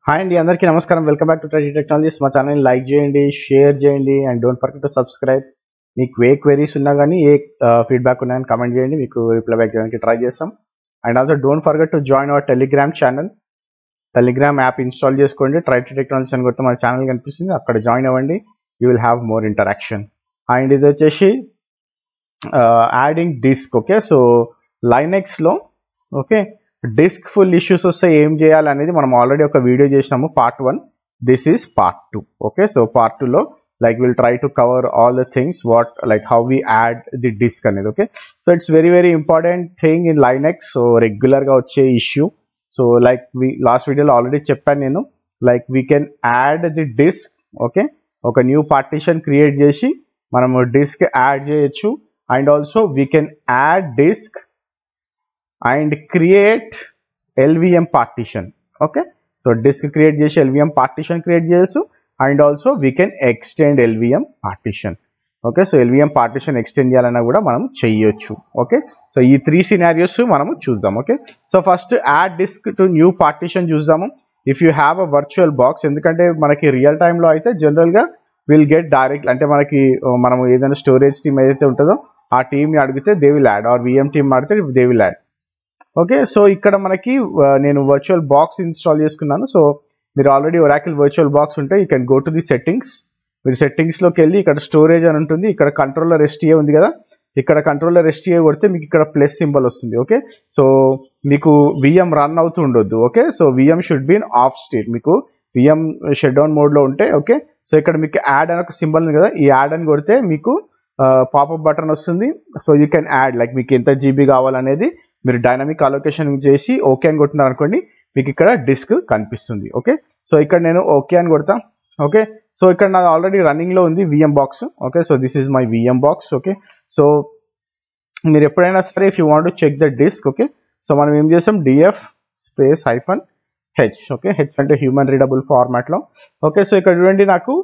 Hi అండి అందరికీ నమస్కారం వెల్కమ్ బ్యాక్ టు ట్రెజీ టెక్నాలజీస్ మా ఛానల్ లైక్ చేయండి షేర్ చేయండి and don't forget to subscribe మీకు ఏ క్వెరీస్ ఉన్నా కానీ ఏ ఫీడ్బ్యాక్ ఉన్నాయని కమెంట్ చేయండి మీకు రిప్లై బ్యాక్ చేయడానికి ట్రై చేస్తాం and also don't forget to join our Telegram channel Telegram app install చేసుకోండి ట్రై టు టెక్నాలజీస్ అని కొడితే మన ఛానల్ కనిపిస్తుంది అక్కడ జాయిన్ అవ్వండి you will have more interaction and ఇది వచ్చేసి యాడింగ్ డిస్క్ ఓకే సో లైనెక్స్లో ఓకే డిస్క్ ఫుల్ ఇష్యూస్ వస్తే ఏం చేయాలి అనేది మనం ఆల్రెడీ ఒక వీడియో చేసినాము part one this is part two okay so part టూలో like will try to cover all the things what like how we add the disk అనేది okay so it's very very important thing in Linux so రెగ్యులర్గా వచ్చే issue so like we last వీడియోలో already చెప్పాను నేను like we can add the disk okay ఒక new partition create చేసి మనము disk add చేయొచ్చు and also we can add disk and create LVM partition okay so disk create చేసి LVM partition create చేయొచ్చు and also we can extend LVM partition okay so LVM partition extend చేయాలన్నా కూడా మనం చెయ్యొచ్చు okay so ఈ three scenarios మనము చూద్దాం okay so first add disk to new partition చూద్దాము if you have a VirtualBox ఎందుకంటే మనకి రియల్ టైంలో అయితే జనరల్గా విల్ గెట్ డైరెక్ట్ అంటే మనకి మనం ఏదైనా స్టోరేజ్ టీమ్ ఏదైతే ఉంటుందో ఆ టీమ్ని అడిగితే they will add or VM team అడిగితే they will add okay so ఇక్కడ మనకి నేను వర్చువల్ బాక్స్ ఇన్స్టాల్ చేసుకున్నాను సో మీరు ఆల్రెడీ ఒరాకిల్ వర్చువల్ బాక్స్ ఉంటే you can go to the settings మీరు సెట్టింగ్స్లోకి వెళ్ళి ఇక్కడ స్టోరేజ్ అని ఉంటుంది ఇక్కడ కంట్రోలర్ ఎస్టీఏ ఉంది కదా ఇక్కడ కంట్రోలర్ ఎస్టీఏ కొడితే మీకు ఇక్కడ ప్లస్ సింబల్ వస్తుంది ఓకే సో మీకు విఎం రన్ అవుతూ ఉండొద్దు okay so VM should be in off state మీకు విఎం షట్ డౌన్ మోడ్లో ఉంటే ఓకే సో ఇక్కడ మీకు యాడ్ అని ఒక సింబల్ ఉంది కదా ఈ యాడ్ అని కొడితే మీకు పాపప్ బటన్ వస్తుంది so you can add like మీకు ఎంత జీబీ కావాలనేది మీరు డైనమిక్ అలొకేషన్ చేసి ఓకే అని కొట్టినారు అనుకోండి మీకు ఇక్కడ డిస్క్ కనిపిస్తుంది ఓకే సో ఇక్కడ నేను ఓకే అని కొడతా ఓకే సో ఇక్కడ నాది ఆల్రెడీ రన్నింగ్లో ఉంది VM box okay so this is my VM box okay so మీరు ఎప్పుడైనా సరే if you want check the disk okay so మనం ఏం చేసాం DF space hyphen H okay H అంటే హ్యూమన్ రీడబుల్ ఫార్మాట్లో ఓకే సో ఇక్కడ చూడండి నాకు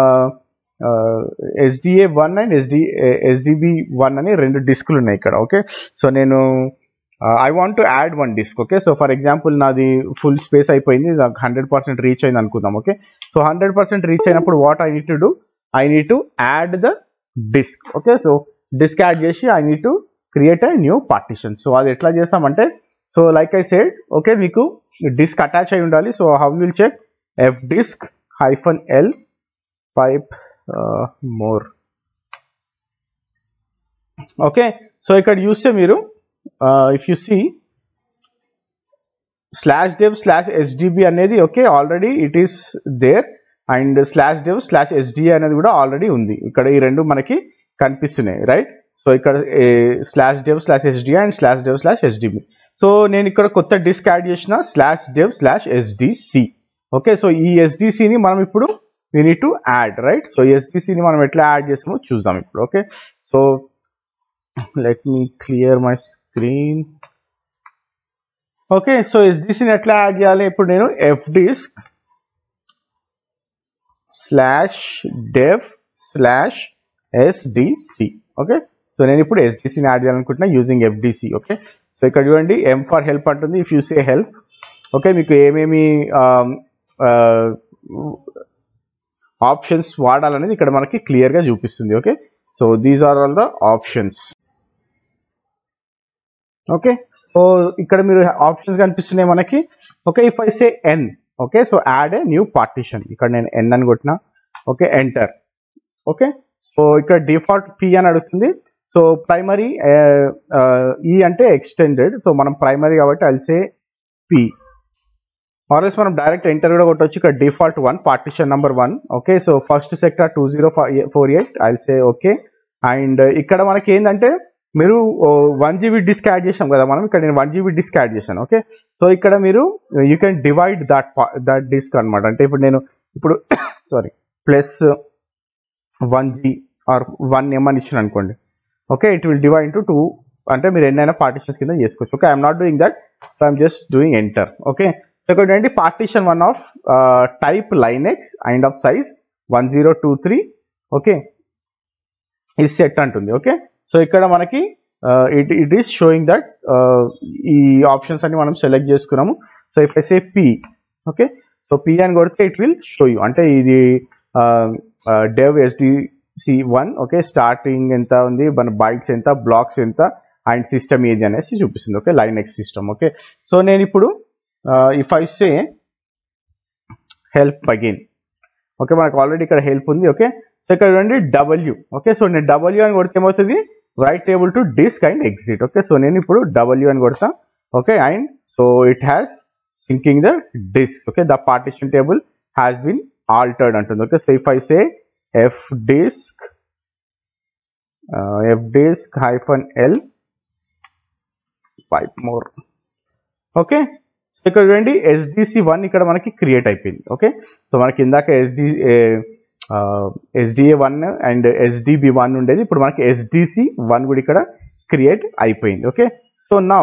SDA one and SD SDB one అని రెండు డిస్కులు ఉన్నాయి ఇక్కడ ఓకే సో నేను I want to add one disk okay so for example నాది ఫుల్ స్పేస్ అయిపోయింది నాకు హండ్రెడ్ పర్సెంట్ రీచ్ అయింది అనుకుందాం okay so hundred percent reach అయినప్పుడు what I need to do I need to add the disk okay so disk add చేసి I need to create a new partition so అది ఎట్లా చేస్తామంటే so like I said okay మీకు disk attach అయి ఉండాలి so how will check F disk hyphen L pipe more okay so ఇక్కడ చూస్తే మీరు if you see slash dev slash SDB అనేది okay already it is there and slash dev slash SDA అనేది కూడా already ఉంది ఇక్కడ ఈ రెండు మనకి కనిపిస్తున్నాయి రైట్ సో ఇక్కడ slash dev slash SDA and slash dev slash SDB so నేను ఇక్కడ కొత్త డిస్క్ యాడ్ చేసిన slash dev slash SDC okay so ఈ ఎస్డిసిని మనం ఇప్పుడు we need to add right so ఎస్డిసిని మనం ఎట్లా యాడ్ చేస్తామో చూద్దాం ఇప్పుడు okay so let me clear my screen okay so ఎస్డిసిని ఎట్లా యాడ్ చేయాలి ఇప్పుడు నేను F disk slash dev slash SDC okay so నేను ఇప్పుడు ఎస్డిసిని యాడ్ చేయాలనుకుంటున్నా యూజింగ్ ఎఫ్డిసి ఓకే సో ఇక్కడ చూడండి ఎం ఫర్ హెల్ప్ అంటుంది if you say help okay మీకు ఏమేమి ఆప్షన్స్ వాడాలనేది ఇక్కడ మనకి క్లియర్గా చూపిస్తుంది okay so these are all the options okay so ఇక్కడ మీరు ఆప్షన్స్ కనిపిస్తున్నాయి మనకి okay if I say N okay so add a new partition ఇక్కడ నేను ఎన్ అని కొట్టిన ఓకే ఎంటర్ ఓకే సో ఇక్కడ డిఫాల్ట్ పి అని అడుగుతుంది సో ప్రైమరీ ఈ అంటే ఎక్స్టెండెడ్ సో మనం ప్రైమరీ కాబట్టి అల్సే పి ఆర్ఎస్ మనం డైరెక్ట్ ఎంటర్ కూడా కొట్టవచ్చు ఇక్కడ default one partition number one okay so first sector two zero four eight I'll say okay and ఇక్కడ మనకి ఏంటంటే మీరు వన్ జీబీ డిస్క్ యాడ్ చేసాం కదా మనం ఇక్కడ నేను వన్ జీబీ డిస్క్ యాడ్ చేశాను ఓకే సో ఇక్కడ మీరు you can divide that that disk అనమాట అంటే ఇప్పుడు నేను ఇప్పుడు sorry plus one G or one M అని ఇచ్చిన అనుకోండి okay it will divide into two అంటే మీరు ఎన్నైనా పార్టిషన్స్ కింద చేసుకోవచ్చు okay I'm not doing that so I'm just doing enter okay so ఇక్కడ ఏంటి partition one of type Linux and of size one zero two three okay ఇది set అంటుంది okay so ఇక్కడ మనకి it it is showing that ఈ options అన్ని మనం select చేసుకున్నాము so if I say P okay so P అని కొడితే ఇట్ విల్ షో యూ అంటే ఇది dev SDC one okay starting ఎంత ఉంది మన బైట్స్ ఎంత బ్లాక్స్ ఎంత అండ్ సిస్టమ్ ఏది అనేసి చూపిస్తుంది okay Linux system okay so నేను ఇప్పుడు if I say help again okay మనకు ఆల్రెడీ ఇక్కడ హెల్ప్ ఉంది ఓకే సో ఇక్కడ చూడండి డబ్ల్యూ ఓకే సో నేను డబ్ల్యూ అని కొడితే ఏమవుతుంది write table to disk and exit okay so నేను ఇప్పుడు డబ్ల్యూ అని కొడతా okay and so it has syncing the disk okay the partition table has been altered అంటుంది okay so if I say F disk F disk hyphen L five more okay so ఇక్కడ చూడండి SDC one ఇక్కడ మనకి create అయిపోయింది okay so మనకి ఇందాక SD SDA one and SDB one ఉండేది ఇప్పుడు మనకి ఎస్డిసి వన్ కూడా ఇక్కడ క్రియేట్ అయిపోయింది okay so now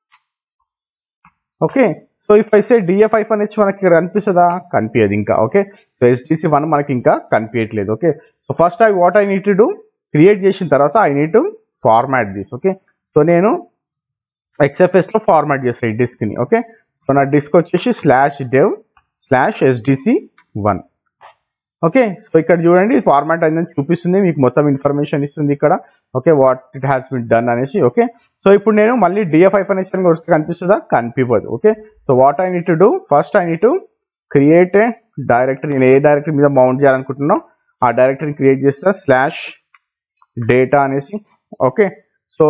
okay so if I say DF ఐఫ్ అనేది మనకి ఇక్కడ కనిపిస్తుందా కనిపించదు ఇంకా ఓకే సో ఎస్డిసి వన్ మనకి ఇంకా కనిపించట్లేదు okay so first I what I need to do create చేసిన తర్వాత I need to format this okay so నేను ఎక్స్ఎఫ్ఎస్ లో ఫార్మాట్ చేస్తాను ఈ డిస్క్ ని ఓకే సో నా డిస్క్ వచ్చేసి slash dev slash SDC one okay so ఇక్కడ చూడండి ఫార్మాట్ అయిందని చూపిస్తుంది మీకు మొత్తం ఇన్ఫర్మేషన్ ఇస్తుంది ఇక్కడ okay what it has been done అనేసి ఓకే సో ఇప్పుడు నేను మళ్ళీ డిఎఫ్ఐ కనెక్షన్ వస్తే కనిపిస్తుందా కనిపించదు okay so what I need to do first I need to create a directory నేను ఏ డైరెక్టరీ మీద మౌంట్ చేయాలనుకుంటున్నానో ఆ డైరెక్టరీని క్రియేట్ చేస్తా స్లాష్ డేటా అనేసి okay so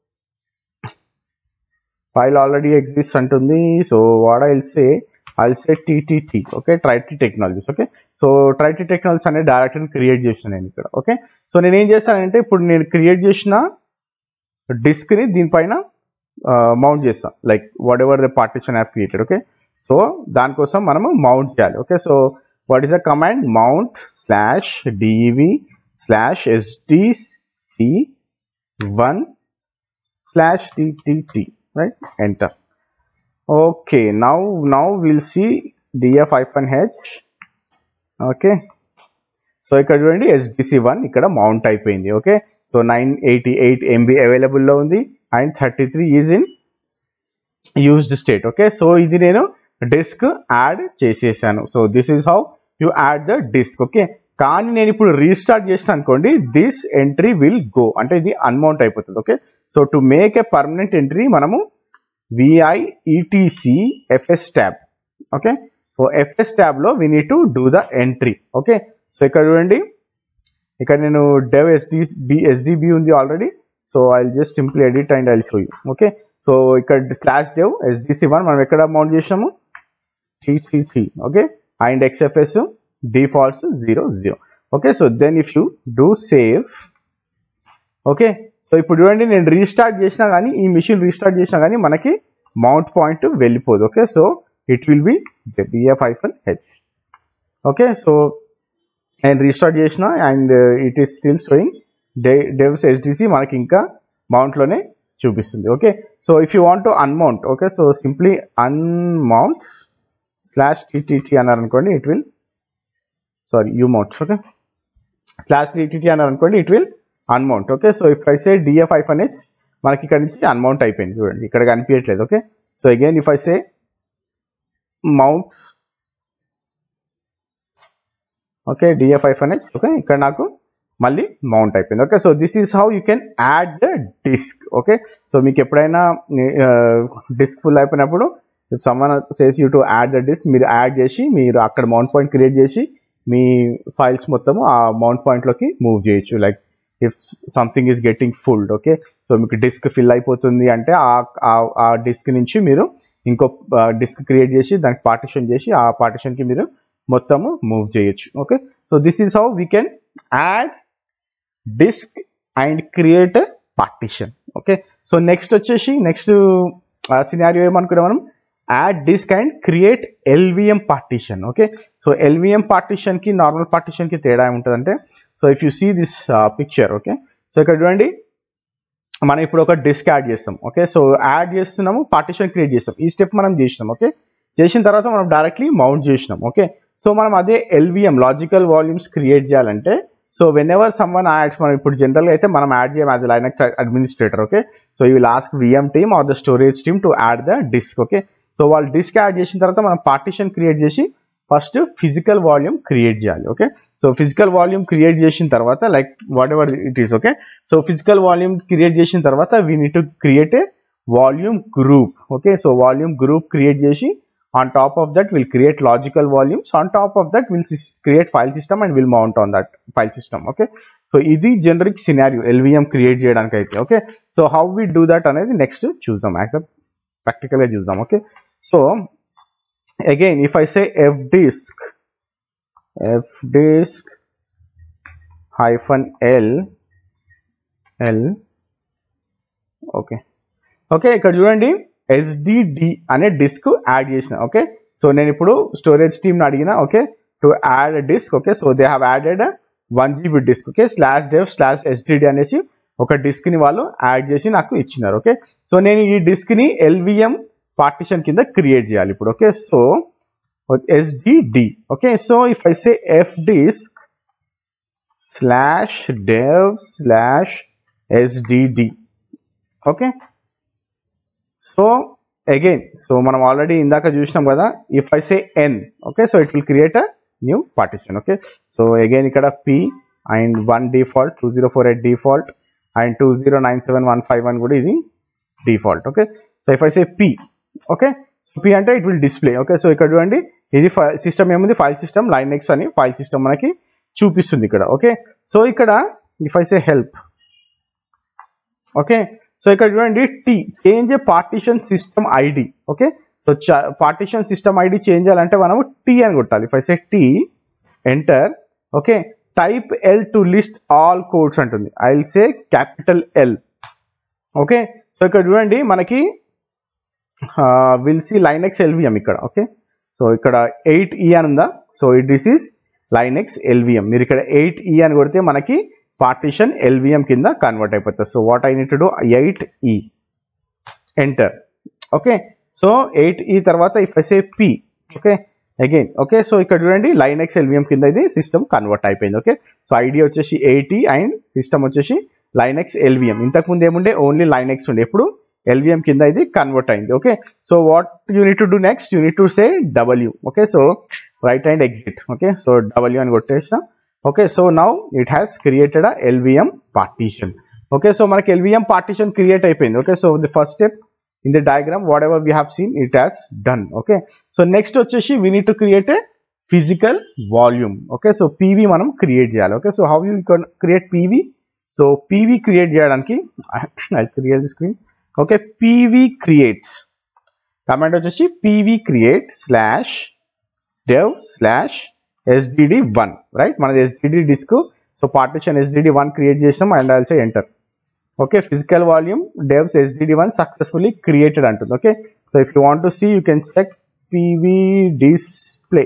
file already exist అంటుంది so what I say I say TTT okay ట్రైటీ technologies okay so ట్రైటీ టెక్నాలజీస్ అనే డైరెక్టరీని క్రియేట్ చేసిన నేను ఇక్కడ ఓకే సో నేను ఏం చేస్తానంటే ఇప్పుడు నేను క్రియేట్ చేసిన డిస్క్ని దీనిపైన మౌంట్ చేస్తాం like whatever the partition యాప్ క్రియేటెడ్ ఓకే సో దానికోసం మనము మౌంట్ చేయాలి okay so what is the command mount slash dev slash SDC one slash TTT right enter okay now now we'll see df hyphen h okay so ఇక్కడ చూడండి SDC one ఇక్కడ mount అయిపోయింది okay so nine eighty eight MB అవైలబుల్లో ఉంది and thirty three is in used state okay so ఇది నేను disk add చేసేసాను so this is how you add the disk okay కానీ నేను ఇప్పుడు రీస్టార్ట్ చేసిన అనుకోండి దిస్ ఎంట్రీ విల్ గో అంటే ఇది అన్మౌంట్ అయిపోతుంది okay so to make a permanent entry మనము V I E T C FS tab okay so FS tab లో we need to do the entry okay so ఇక్కడ చూడండి ఇక్కడ నేను డెవ్ ఎస్డి బి ఎస్డిబి ఉంది already so I just simply edit and I show you okay so ఇక్కడ slash dev SDC one మనం ఎక్కడ mount చేసాము three three three okay and XFS defaults zero zero okay so then if you do save okay so ఇప్పుడు చూడండి నేను restart చేసినా కానీ ఈ మిషన్ రీస్టార్ట్ చేసినా కానీ మనకి మౌంట్ పాయింట్ వెళ్ళిపోదు okay so it will be DF hyphen H okay so నేను రీస్టార్ట్ చేసిన and it is still showing the devs HDC మనకి ఇంకా మౌంట్లోనే చూపిస్తుంది okay so if you want to unmount okay so simply unmount slash TTT అన్నారు అనుకోండి it will sorry you mount okay slash TTT అన్నారు అనుకోండి it will unmount okay so if I say DF ఐఫ్ అనేది మనకి ఇక్కడ నుంచి అన్మౌంట్ అయిపోయింది చూడండి ఇక్కడ కనిపించట్లేదు okay so again if I say mount okay DF ఐఫ్ అనేది ఓకే ఇక్కడ నాకు మళ్ళీ మౌంట్ అయిపోయింది okay so this is how you can add the disk okay so మీకు ఎప్పుడైనా డిస్క్ ఫుల్ అయిపోయినప్పుడు someone says you to add the disk మీరు add చేసి మీరు అక్కడ మౌంట్ పాయింట్ క్రియేట్ చేసి మీ ఫైల్స్ మొత్తము ఆ మౌంట్ పాయింట్లోకి మూవ్ చేయొచ్చు like if something is getting filled okay so మీకు డిస్క్ ఫిల్ అయిపోతుంది అంటే ఆ డిస్క్ నుంచి మీరు ఇంకో డిస్క్ క్రియేట్ చేసి దానికి పార్టిషన్ చేసి ఆ పార్టిషన్కి మీరు మొత్తము మూవ్ చేయొచ్చు okay so this is how we can add disk and create partition okay so next వచ్చేసి నెక్స్ట్ సినారియో ఏమనుకున్నాం మనం add disk and create LVM partition okay so LVM పార్టిషన్కి నార్మల్ పార్టిషన్కి తేడా ఏముంటుందంటే so if you see this picture okay so ఇక్కడ చూడండి మనం ఇప్పుడు ఒక డిస్క్ యాడ్ చేస్తాం ఓకే సో యాడ్ చేస్తున్నాము పార్టిషన్ క్రియేట్ చేస్తాం ఈ స్టెప్ మనం చేసినాం ఓకే చేసిన తర్వాత మనం డైరెక్ట్లీ మౌంట్ చేసినాం ఓకే సో మనం అదే ఎల్విఎం లాజికల్ వాల్యూమ్స్ క్రియేట్ చేయాలంటే so whenever someone adds మనం ఇప్పుడు జనరల్గా అయితే మనం యాడ్ చేయం as Linux administrator okay so you will ask VM team or the storage team to add the disk okay so వాళ్ళు disk add చేసిన తర్వాత మనం పార్టిషన్ క్రియేట్ చేసి ఫస్ట్ ఫిజికల్ వాల్యూమ్ క్రియేట్ చేయాలి okay so physical volume create చేసిన తర్వాత like whatever it is okay so physical volume create చేసిన తర్వాత we need to create a volume group okay so volume group create చేసి on top of that we'll create logical volumes on top of that we'll sys- create file system and we'll mount on that file system okay so ఇది generic scenario LVM create చేయడానికి అయితే okay so how we do that అనేది next చూద్దాం accept practical గా చూద్దాం okay so again if I say F disk F disk hyphen L L okay okay ఇక్కడ చూడండి SDD అనే డిస్క్ యాడ్ చేసిన ఓకే సో నేను ఇప్పుడు స్టోరేజ్ టీమ్ అడిగిన okay to add disk okay so they have added one GB disk okay slash dev slash SDD అనేసి ఒక disc ని వాళ్ళు యాడ్ చేసి నాకు ఇచ్చినారు ఓకే సో నేను ఈ డిస్క్ ని ఎల్విఎం పార్టిషన్ కింద క్రియేట్ చేయాలి ఇప్పుడు okay so SDD okay so if I say F disk slash dev slash SDD okay so again so మనం ఆల్రెడీ ఇందాక చూసినాం కదా if I say N okay so it will create a new partition okay so again ఇక్కడ P and one default two zero four eight default and two zero nine seven one five one కూడా ఇది default okay so if I say P okay so P అంటే it will display okay so ఇక్కడ చూడండి ఇది system ఏముంది file system line X అని file system మనకి చూపిస్తుంది ఇక్కడ ఓకే సో ఇక్కడ if I say help okay so ఇక్కడ చూడండి T change partition system ID okay so partition system ID change చేయాలంటే మనము టీ అని కొట్టాలి five say T enter okay type L to list all codes అంటుంది I will say capital L okay so ఇక్కడ చూడండి మనకి విల్ సి లైనెక్స్ ఎల్విఎం ఇక్కడ okay so ఇక్కడ ఎయిట్ ఈ అని ఉందా so it this is Linux LVM మీరు ఇక్కడ ఎయిట్ ఈ అని కొడితే మనకి పార్టిషన్ ఎల్విఎం కింద కన్వర్ట్ అయిపోతుంది so what I need to do eight E enter okay so eight E తర్వాత if I say P okay again okay so ఇక్కడ చూడండి లైనెక్స్ ఎల్విఎం కింద ఇది సిస్టమ్ కన్వర్ట్ అయిపోయింది ఓకే సో ఐడి వచ్చేసి eighty and system వచ్చేసి Linux LVM ఇంతకు ముందు ఏముండే ఓన్లీ లైనెక్స్ ఉండే ఇప్పుడు ఎల్విఎం కింద ఇది కన్వర్ట్ అయింది okay so what you need to do next you need to say W okay so write and exit okay so W అని కొట్టేసిన okay so now it has created a LVM partition okay so మనకి LVM partition create అయిపోయింది okay so the first step in the diagram whatever we have seen it has done okay so next వచ్చేసి we need to create a physical volume okay so PV మనం create చేయాలి okay so how you create PV so PV create చేయడానికి I create the screen okay PV create command వచ్చేసి PV create slash dev slash SDD one right మనది SDD disk so partition SDD one create చేసినాం and also enter okay physical volume devs SDD one successfully created అంటుంది okay so if you want to see you can check PV display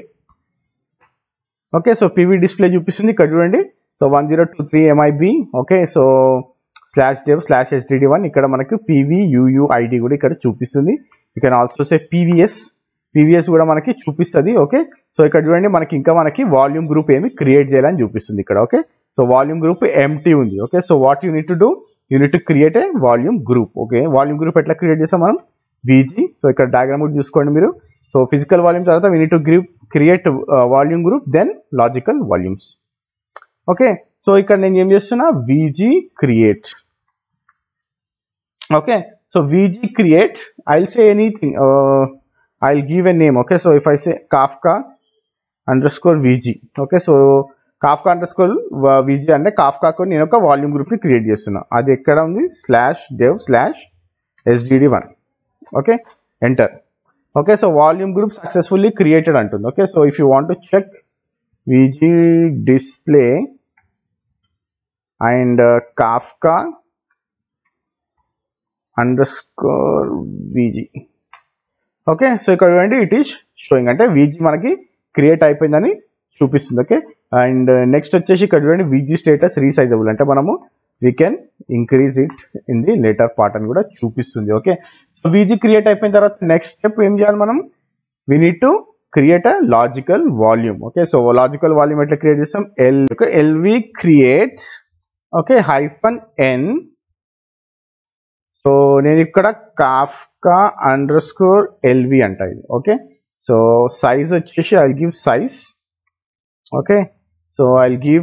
okay so PV display చూపిస్తుంది ఇక్కడ చూడండి so one zero two three MIB okay so slash dev slash SDD one ఇక్కడ మనకి PV UU ID కూడా ఇక్కడ చూపిస్తుంది you can also say PVS PVS కూడా మనకి చూపిస్తుంది ఓకే సో ఇక్కడ చూడండి మనకి ఇంకా మనకి వాల్యూమ్ గ్రూప్ ఏమి క్రియేట్ చేయాలని చూపిస్తుంది ఇక్కడ okay so volume group empty ఉంది okay so what you need to do you need to create a volume group okay volume group ఎట్లా క్రియేట్ చేస్తాం మనం వీజీ సో ఇక్కడ డయాగ్రామ్ కూడా చూసుకోండి మీరు సో ఫిజికల్ వాల్యూమ్ తర్వాత we need to group create volume group then logical volumes okay so ఇక్కడ నేను ఏం చేస్తున్నా VG create okay so VG create I say anything I'll give a name. Okay, so if I say Kafka underscore VG, okay, so Kafka underscore VG అంటే కాఫ్కాకు నేను ఒక volume group ని create చేస్తున్నా అది ఎక్కడ ఉంది slash dev slash SDD one okay enter okay so volume group successfully created అంటుంది okay so if you want to check VG display and Kafka underscore VG okay so ఇక్కడ చూడండి it is showing అంటే VG మనకి create అయిపోయిందని చూపిస్తుంది okay and next వచ్చేసి ఇక్కడ చూడండి వీజీ స్టేటస్ రీసైజబుల్ అంటే మనము we can increase it in the later part అని కూడా చూపిస్తుంది ఓకే సో వీజీ క్రియేట్ అయిపోయిన తర్వాత నెక్స్ట్ స్టెప్ ఏం చేయాలి మనం we need to create a logical volume okay so logical volume ఎట్లా క్రియేట్ చేస్తాం L LV create okay hyphen N so నేను ఇక్కడ కాఫ్కా అండర్ స్కోర్ ఎల్వి అంట ఇది ఓకే సో సైజ్ వచ్చేసి I give size okay so I give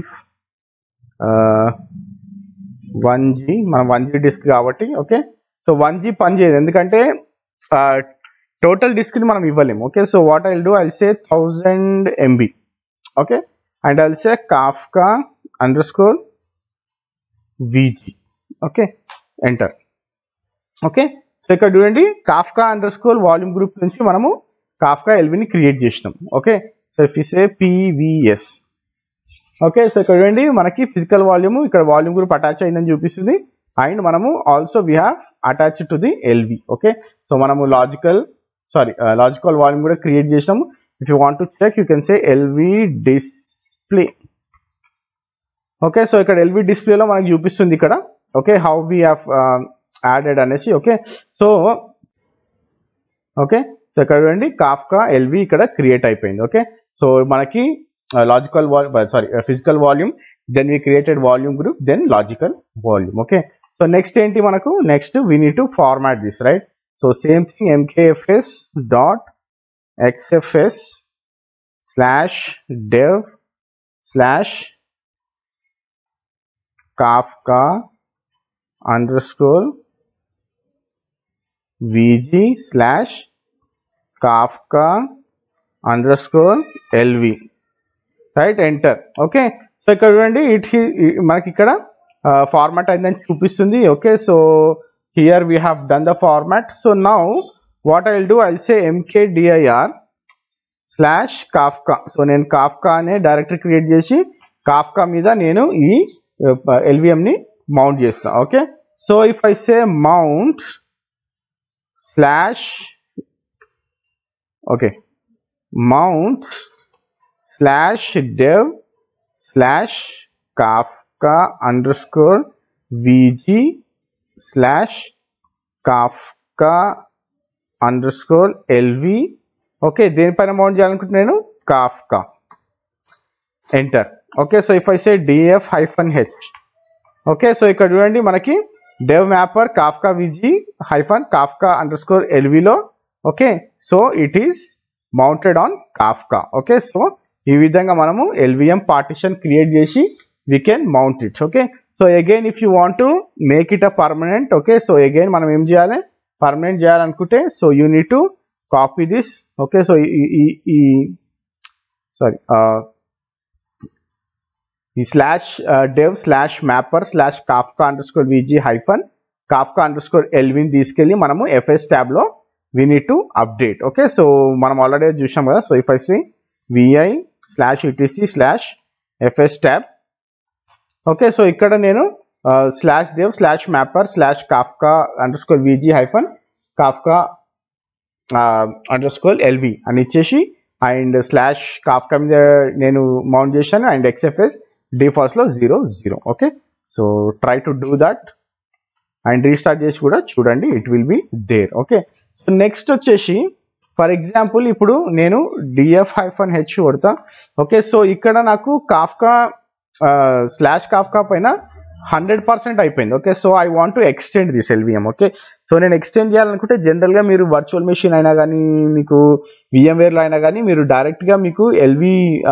one G మనం one G disk కాబట్టి okay so one G పని చేయదు ఎందుకంటే టోటల్ డిస్క్ ని మనం ఇవ్వలేము ఓకే so what I do I say thousand MB okay and I say Kafka underscore VG okay enter okay so ఇక్కడ చూడండి Kafka underscore volume group నుంచి మనము కాఫ్కా ఎల్విని క్రియేట్ చేసినాం okay so if say PVS okay so ఇక్కడ చూడండి మనకి physical volume ఇక్కడ వాల్యూమ్ గ్రూప్ అటాచ్ అయిందని చూపిస్తుంది అండ్ మనము also we have attach to the LV okay so మనము లాజికల్ సారీ లాజికల్ వాల్యూమ్ కూడా క్రియేట్ చేసినాము if you want to check you can say LV display okay so ఇక్కడ LV డిస్ప్లేలో మనకి చూపిస్తుంది ఇక్కడ okay how we have added అనేసి okay so okay so ఇక్కడ చూడండి కాఫ్కా ఎల్వి ఇక్కడ క్రియేట్ అయిపోయింది ఓకే సో మనకి logical sorry physical volume then we created volume group then logical volume okay so next ఏంటి మనకు next we need to format this right so same thing MKFS dot XFS slash dev slash Kafka underscore vg slash kafka underscore lv right enter okay so ఇక్కడ చూడండి it మనకి ఇక్కడ format అయిందని చూపిస్తుంది okay so here we have done the format so now what I will do I say M K D I R slash Kafka so నేను Kafka అనే directory create చేసి Kafka మీద నేను ఈ ఎల్విఎం ని మౌంట్ చేస్తా okay so if I say mount slash okay mount slash dev slash Kafka underscore VG slash Kafka underscore LV okay దేనిపైన mount చేయాలనుకుంటున్నాను Kafka enter okay so if I say DF hyphen H okay so ఇక్కడ చూడండి మనకి dev mapper Kafka VG hyphen Kafka underscore ఎల్విలో okay so it is mounted on Kafka okay so ఈ విధంగా మనము LVM partition create చేసి we can mount it okay so again if you want to make it a permanent okay so again మనం ఏం చేయాలి permanent చేయాలనుకుంటే so you need to copy this okay so ఈ sorry ఈ slash dev slash mapper slash Kafka underscore VG hyphen Kafka underscore ఎల్విన్ తీసుకెళ్ళి మనము FS tab లో we need to update okay so మనం already చూసాం కదా so if I see VI slash ETC slash FS tab okay so ఇక్కడ నేను slash dev slash mapper slash Kafka underscore VG hyphen Kafka underscore LV అని ఇచ్చేసి and slash Kafka మీద నేను mount చేశాను and XFS defaults లో zero zero okay so try to do that and restart చేసి కూడా చూడండి it will be there okay so next వచ్చేసి ఫర్ ఎగ్జాంపుల్ ఇప్పుడు నేను డిఎఫ్ హైఫన్ హెచ్ కొడతా ఓకే సో ఇక్కడ నాకు కాఫ్కా స్లాష్ కాఫ్కా పైన హండ్రెడ్ పర్సెంట్ అయిపోయింది okay so I want to extend this LVM okay so నేను ఎక్స్టెండ్ చేయాలనుకుంటే జనరల్గా మీరు వర్చువల్ మెషిన్ అయినా కానీ మీకు విఎంవేర్లో అయినా కానీ మీరు డైరెక్ట్గా మీకు ఎల్వి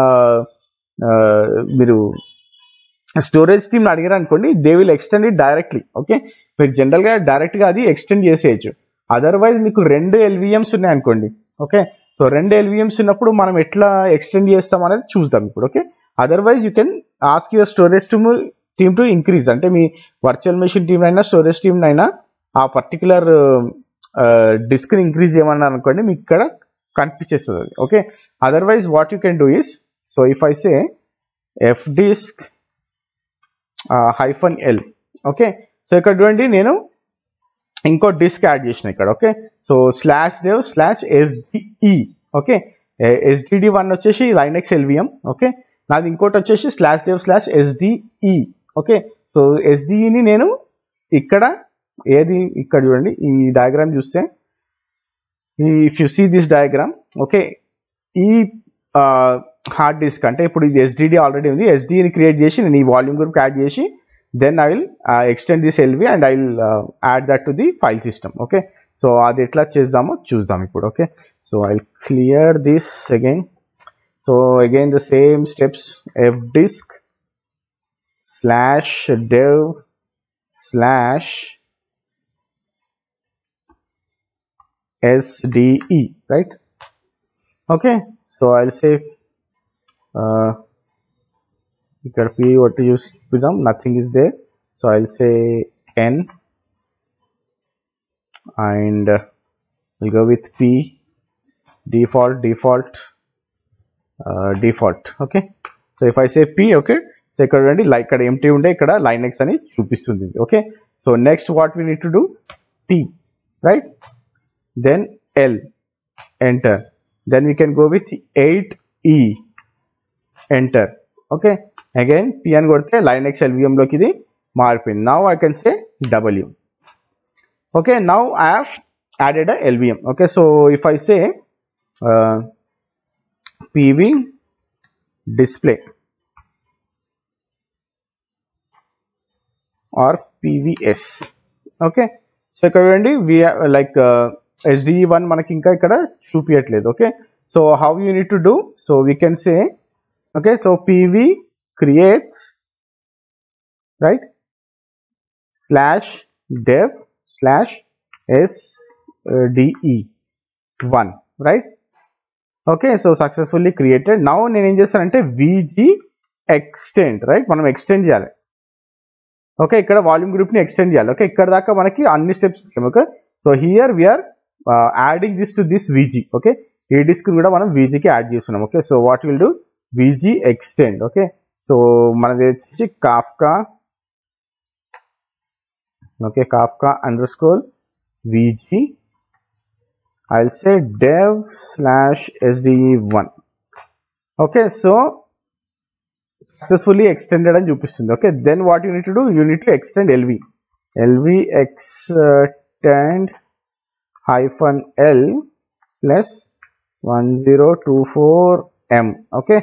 మీరు స్టోరేజ్ టీమ్ అడిగారు అనుకోండి they will extend it directly okay మీరు జనరల్గా డైరెక్ట్గా అది ఎక్స్టెండ్ చేసేయచ్చు అదర్వైజ్ మీకు రెండు ఎల్విఎంస్ ఉన్నాయి అనుకోండి ఓకే సో రెండు ఎల్విఎంస్ ఉన్నప్పుడు మనం ఎట్లా ఎక్స్టెండ్ చేస్తాం అనేది చూద్దాం ఇప్పుడు okay otherwise you can ask your storage team team to increase అంటే మీ వర్చువల్ మెషిన్ టీమ్ అయినా స్టోరేజ్ టీమ్ అయినా ఆ పర్టికులర్ డిస్క్ని ఇంక్రీజ్ చేయమన్నారు అనుకోండి మీకు ఇక్కడ కనిపించేస్తుంది అది okay otherwise what you can do is so if I say F disk hyphen L okay so ఇక్కడ చూడండి నేను ఇంకో డిస్క్ యాడ్ చేసిన ఇక్కడ okay so slash dev slash SDE okay SDD one వచ్చేసి లైనెక్స్ ఎల్విఎం ఓకే నాది ఇంకోటి వచ్చేసి slash dev slash SDE okay so ఎస్డిఈని నేను ఇక్కడ ఏది ఇక్కడ చూడండి ఈ డయాగ్రామ్ చూస్తే ఈ if you see this diagram okay ఈ హార్డ్ డిస్క్ అంటే ఇప్పుడు ఇది ఎస్డిడి ఆల్రెడీ ఉంది ఎస్డిని క్రియేట్ చేసి నేను ఈ వాల్యూమ్ గ్రూప్ యాడ్ చేసి then I will extend this LV and I will add that to the file system okay so so అది ఎట్లా చేద్దామో చూద్దాం ఇప్పుడు okay so I clear this again so again the same steps F disk slash dev slash SDE, right? Okay, so I'll say uh, ఇక్కడ P what to use with them, nothing is there. So I'll say N and uh, we'll go with P default default uh, default. Okay, so if I say P, okay, so ఇక్కడ చూడండి like ఇక్కడ empty ఉండే ఇక్కడ line X అని చూపిస్తుంది okay so next what we need to do T right then L enter then we can go with 8E enter okay again P అని కొడితే line X LVM లోకి ఇది మారిపోయింది now I can say W okay now I have added a LVM okay so if I say uh, PV display or PVS okay so ఇక్కడ చూడండి we like SDE one మనకి ఇంకా ఇక్కడ చూపించట్లేదు okay so how you need to do so we can say okay so PV creates right slash dev slash S DE one right okay so successfully created now నేను ఏం చేస్తానంటే VG extend right మనం extend చేయాలి okay ఇక్కడ volume group ని extend చేయాలి okay ఇక్కడ దాకా మనకి అన్ని steps okay so here we are adding this to this VG okay ఈ డిస్క్ కూడా మనం విజీకి యాడ్ చేస్తున్నాం okay so what will do VG extend okay so మనది వచ్చి Kafka okay Kafka underscore VG I say dev slash SDE one okay so successfully extended అని చూపిస్తుంది okay then what you need to do you need to extend LV LV extend hyphen L plus one zero two four M okay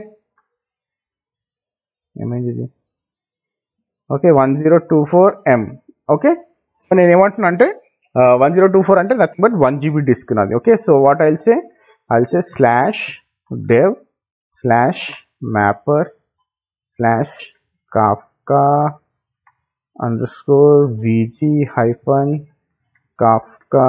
ఏమైంది ఇది okay one zero two four M okay so నేను ఏమంటున్నా అంటే one zero two four అంటే nothing but one GB disk నాది okay so what I'll say I'll say slash dev slash mapper slash kafka underscore vg hyphen kafka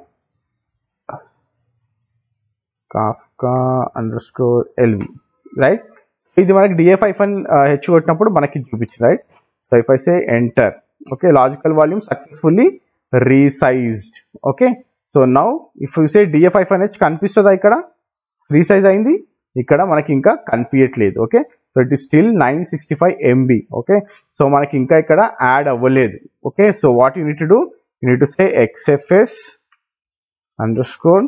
kafka underscore lv right so ఇది మనకి DF hyphen H కొట్టినప్పుడు మనకి చూపించింది right so if I say enter okay logical volume successfully resized okay so now if you say DF hyphen H కనిపిస్తుందా ఇక్కడ resize అయింది ఇక్కడ మనకి ఇంకా కనిపించట్లేదు okay so it is still nine sixty five MB okay so మనకి ఇంకా ఇక్కడ యాడ్ అవ్వలేదు okay so what you need to do you need to say XFS underscore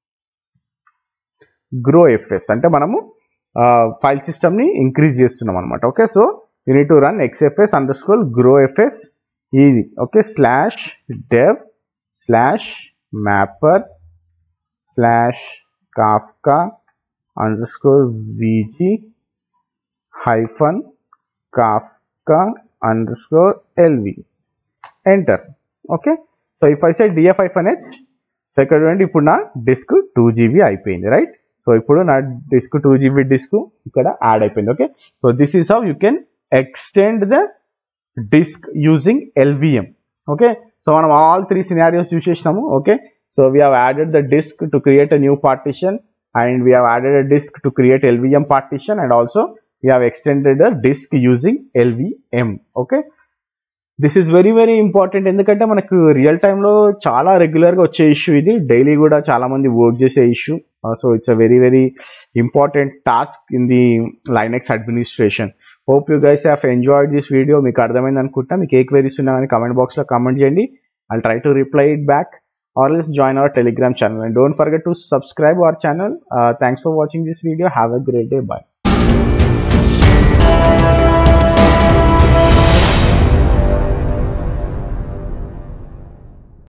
grow FS అంటే మనము ఫైల్ సిస్టమ్ ని ఇంక్రీజ్ చేస్తున్నాం అనమాట okay so you need to run XFS underscore grow FS easy okay slash dev slash mapper slash Kafka underscore VG hyphen kafka underscore lv enter okay so if I side DF hyphen h so ఇక్కడ చూడండి ఇప్పుడు నా disk two GB అయిపోయింది right so ఇప్పుడు నా disk two GB disk ఇక్కడ add అయిపోయింది okay so this is how you can extend the disk using LVM okay so మనం ఆల్ త్రీ సినారియోస్ యూస్ చేసినాము okay so we have added the disk to create a new partition and we have added a disk to create LVM partition and also we have extended a disk using LVM okay this is very very important ఎందుకంటే మనకు real టైంలో చాలా రెగ్యులర్గా వచ్చే issue ఇది daily కూడా చాలా మంది వర్క్ చేసే issue so it's a very very important task in the Linux administration hope you guys have enjoyed this video మీకు అర్థమైంది అనుకుంటా మీకు ఏ క్వైరీస్ ఉన్నా కానీ కమెంట్ బాక్స్లో కామెంట్ చేయండి I try to reply it back or else join our telegram channel and don't forget to subscribe our channel uh, thanks for watching this video have a great day bye